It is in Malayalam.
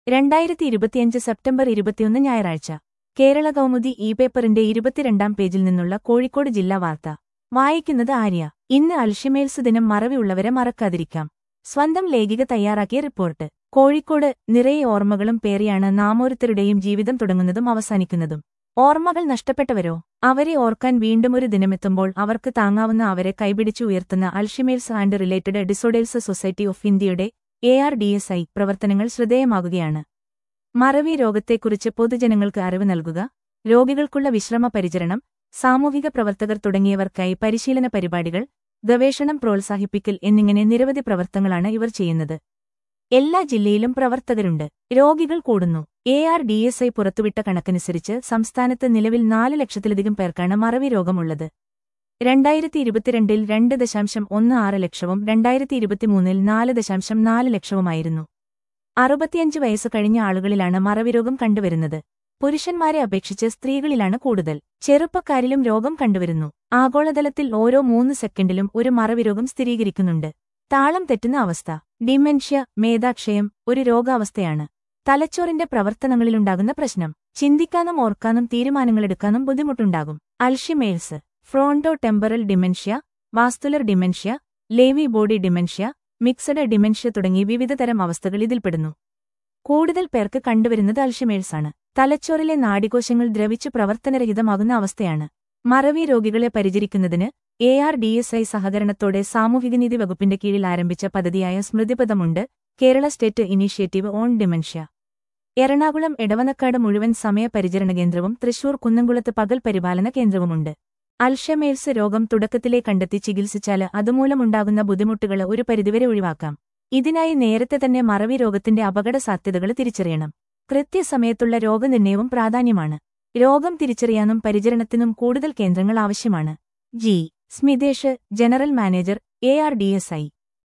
രണ്ടായിരത്തി ഇരുപത്തിയഞ്ച് സെപ്റ്റംബർ ഇരുപത്തിയൊന്ന് ഞായറാഴ്ച കേരള കൗമുദി ഇ പേപ്പറിന്റെ ഇരുപത്തിരണ്ടാം പേജിൽ നിന്നുള്ള കോഴിക്കോട് ജില്ലാ വാർത്ത വായിക്കുന്നത് ആര്യ ഇന്ന് അൽഷിമേൽസ് ദിനം മറവിയുള്ളവരെ മറക്കാതിരിക്കാം സ്വന്തം ലേഖിക തയ്യാറാക്കിയ റിപ്പോർട്ട് കോഴിക്കോട് നിറയെ ഓർമ്മകളും പേറിയാണ് നാമോരുത്തരുടെയും ജീവിതം തുടങ്ങുന്നതും അവസാനിക്കുന്നതും ഓർമ്മകൾ നഷ്ടപ്പെട്ടവരോ അവരെ ഓർക്കാൻ വീണ്ടും ഒരു ദിനമെത്തുമ്പോൾ അവർക്ക് താങ്ങാവുന്ന അവരെ കൈപിടിച്ചു ഉയർത്തുന്ന Alzheimer's and related disorders society of ഇന്ത്യയുടെ A R D S I പ്രവർത്തനങ്ങൾ ശ്രദ്ധേയമാകുകയാണ് മറവി രോഗത്തെക്കുറിച്ച് പൊതുജനങ്ങൾക്ക് അറിവ് നൽകുക രോഗികൾക്കുള്ള വിശ്രമ പരിചരണം സാമൂഹിക പ്രവർത്തകർ തുടങ്ങിയവർക്കായി പരിശീലന പരിപാടികൾ ഗവേഷണം പ്രോത്സാഹിപ്പിക്കൽ എന്നിങ്ങനെ നിരവധി പ്രവർത്തനങ്ങളാണ് ഇവർ ചെയ്യുന്നത് എല്ലാ ജില്ലയിലും പ്രവർത്തകരുണ്ട് രോഗികൾ കൂടുന്നു A R D S I പുറത്തുവിട്ട കണക്കനുസരിച്ച് സംസ്ഥാനത്ത് നിലവിൽ നാല് ലക്ഷത്തിലധികം പേർക്കാണ് മറവി രോഗമുള്ളത് രണ്ടായിരത്തി ഇരുപത്തിരണ്ടിൽ രണ്ട് ദശാംശം ഒന്ന് ആറ് ലക്ഷവും രണ്ടായിരത്തി ഇരുപത്തിമൂന്നിൽ നാല് ദശാംശം നാല് ലക്ഷവുമായിരുന്നു അറുപത്തിയഞ്ച് വയസ്സ് കഴിഞ്ഞ ആളുകളിലാണ് മറവിരോഗം കണ്ടുവരുന്നത് പുരുഷന്മാരെ അപേക്ഷിച്ച് സ്ത്രീകളിലാണ് കൂടുതൽ ചെറുപ്പക്കാരിലും രോഗം കണ്ടുവരുന്നു ആഗോളതലത്തിൽ ഓരോ മൂന്ന് സെക്കൻഡിലും ഒരു മറവിരോഗം സ്ഥിരീകരിക്കുന്നുണ്ട് താളം തെറ്റുന്ന അവസ്ഥ ഡിമെൻഷ്യ മേധാക്ഷയം ഒരു രോഗാവസ്ഥയാണ് തലച്ചോറിന്റെ പ്രവർത്തനങ്ങളിലുണ്ടാകുന്ന പ്രശ്നം ചിന്തിക്കാനും ഓർക്കാനും തീരുമാനങ്ങളെടുക്കാനും ബുദ്ധിമുട്ടുണ്ടാകും Alzheimer's frontotemporal dementia vascular dementia Lewy body dementia mixed dementia തുടങ്ങി വിവിധതരം അവസ്ഥകൾ ഇതിൽപ്പെടുന്നു കൂടുതൽ പേർക്ക് കണ്ടുവരുന്നത് അൽഷിമേഴ്സാണ് തലച്ചോറിലെ നാഡികോശങ്ങൾ ദ്രവിച്ച് പ്രവർത്തനരഹിതമാകുന്ന അവസ്ഥയാണ് മറവി രോഗികളെ പരിചരിക്കുന്നതിന് A R D S I സഹകരണത്തോടെ സാമൂഹികനീതി വകുപ്പിന്റെ കീഴിൽ ആരംഭിച്ച പദ്ധതിയായ സ്മൃതിപദമുണ്ട് Kerala state initiative on dementia Ernakulam Edavanakkad മുഴുവൻ സമയ പരിചരണ കേന്ദ്രവും തൃശൂർ കുന്നംകുളത്ത് പകൽ പരിപാലന കേന്ദ്രവുമുണ്ട് അൽഷമേഴ്സ് രോഗം തുടക്കത്തിലേ കണ്ടെത്തി ചികിത്സിച്ചാൽ അതുമൂലമുണ്ടാകുന്ന ബുദ്ധിമുട്ടുകൾ ഒരു പരിധിവരെ ഒഴിവാക്കാം ഇതിനായി നേരത്തെ തന്നെ മറവി രോഗത്തിന്റെ അപകട സാധ്യതകൾ തിരിച്ചറിയണം കൃത്യസമയത്തുള്ള രോഗനിർണയവും പ്രാധാന്യമാണ് രോഗം തിരിച്ചറിയാനും പരിചരണത്തിനും കൂടുതൽ കേന്ദ്രങ്ങൾ ആവശ്യമാണ് G Smithesh general manager A R D S I